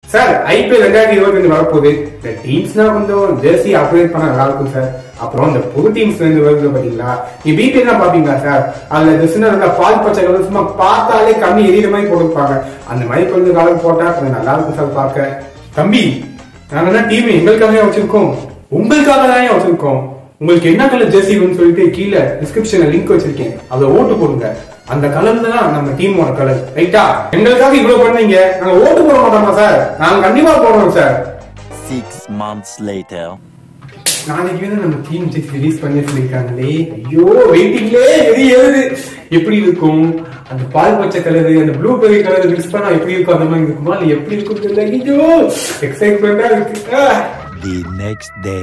Sir IPL ரெண்டாயிரத்தி இருபத்தி ரெண்டு வரப்போகுது இந்த டீம்ஸ்னா கொஞ்சம் ஜெர்சி அப்கிரேட் பண்ண நல்லா இருக்கும் சார் அப்புறம் இந்த புது டீம்ஸ் ரெண்டு வருது பாத்தீங்களா நீ பிபிஎல் தான் பாப்பீங்களா சார் அதுல இந்த சின்ன நல்ல பால் பச்சை கலர் சும்மா பார்த்தாலே கண்ணு எரியிற மாதிரி போட்டுருப்பாங்க அந்த மாதிரி கொஞ்சம் கலர் போட்டா கொஞ்சம் நல்லா இருக்கும் சார் பார்க்க தம்பி நாங்க டீம் எங்களுக்காக வச்சிருக்கோம் உங்களுக்காக தான் வச்சிருக்கோம் உங்களுக்கு என்ன கலர் ஜெர்சி வேணும்னு சொல்லிட்டு கீழே டிஸ்கிரிப்ஷன்ல லிங்க் வச்சிருக்கேன் அதை ஓட்டு போடுங்க அந்த கலர்ல தான் நம்ம டீமோட கலர் ரைட்டா எங்களுக்காக இவ்வளவு பண்ணீங்க நாங்க ஓட்டு போட மாட்டோமா சார் நாங்க கண்டிப்பா போடுறோம் சார் Six months later. நாளைக்கு வந்து நம்ம டீம் ஜெர்சி ரிலீஸ் பண்ணி சொல்லியிருக்காங்களே ஐயோ வெயிட்டிங்லே எது ஏறுது எப்படி இருக்கும் அந்த பால் பச்சை கலர் அந்த ப்ளூ பெரி கலர் மிக்ஸ் பண்ணா எப்படி இருக்கும் அந்த மாதிரி இருக்குமா இல்ல எப்படி இருக்கும் தெரியல ஐயோ எக்ஸைட்மெண்டா இருக்கு ஆ. The next day.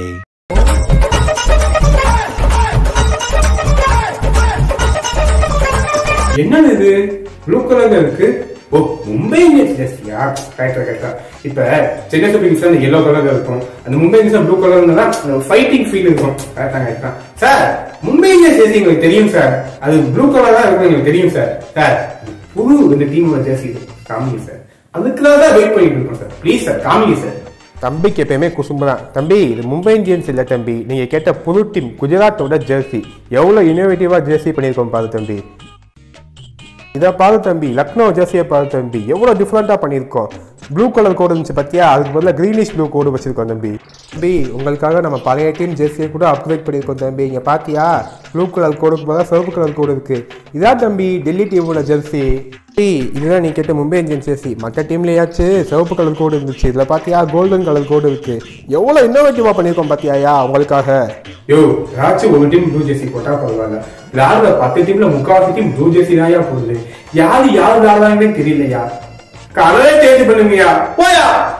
என்னது இது ப்ளூ கலர்ல இருக்கு ஓ மும்பை இந்தியன்ஸ் ஜெர்சியா கரெக்டா கரெக்டா இப்ப சென்னை சூப்பர் கிங்ஸ் அந்த எல்லோ கலர்ல இருக்கும் அந்த மும்பை இந்தியன்ஸ் ப்ளூ கலர்ல தான் ஃபைட்டிங் ஃபீல் இருக்கும் கரெக்டா கரெக்டா சார் மும்பை இந்தியன்ஸ் ஜெர்சி எங்களுக்கு தெரியும் சார் அது ப்ளூ கலர் தான் இருக்கும் எங்களுக்கு தெரியும் சார் சார் புது இந்த டீமோட ஜெர்சி இது காமிங்க சார் அதுக்குதான் தான் வெயிட் பண்ணிட்டு இருக்கோம் சார் ப்ளீஸ் சார் காமிங்க சார் தம்பிக்கு எப்பயுமே குசும்பு தான் தம்பி இது மும்பை இந்தியன்ஸ் இல்லை தம்பி நீங்கள் கேட்ட புது டீம் குஜராத்தோட ஜெர்சி எவ்வளோ இனோவேட்டிவாக ஜெர்சி பண்ணியிருக்கோம் பாரு தம்பி இதை பாரு தம்பி லக்னோ ஜெர்சியை பாரு தம்பி எவ்வளோ டிஃப்ரெண்ட்டாக பண்ணியிருக்கோம் ப்ளூ கலர் கோடு இருந்துச்சு பார்த்தியா அதுக்கு பதிலாக க்ரீனிஷ் ப்ளூ கோடு வச்சிருக்கோம் தம்பி தம்பி உங்களுக்காக நம்ம பழைய டீம் ஜெர்சியை கூட அப்கிரேட் பண்ணியிருக்கோம் தம்பி இங்கே பார்த்தியா ப்ளூ கலர் கோடுக்கு பதிலாக சிவப்பு கலர் கோடு இருக்குது இதான் தம்பி டெல்லி டீமோட ஜெர்சி தம்பி இதுதான் நீ கேட்ட மும்பை இந்தியன்ஸ் ஜெர்சி மற்ற டீம்லயாச்சு சிவப்பு கலர் கோடு இருந்துச்சு இதில் பார்த்தியா கோல்டன் கலர் கோடு இருக்கு எவ்வளோ இன்னோவேட்டிவாக பண்ணியிருக்கோம் பார்த்தியாயா உங்களுக்காக யோ யாராச்சும் ஒரு டீம் ப்ளூ ஜெர்சி போட்டா பரவாயில்ல விளையாடுற பத்து டீம்ல முக்காவாசி டீம் ப்ளூ ஜெர்சி தான்யா போகுது யாரு யாரு விளையாடுறாங்கன்னு தெரியலையா கலரே சேஞ்ச் பண்ணுங்கயா போயா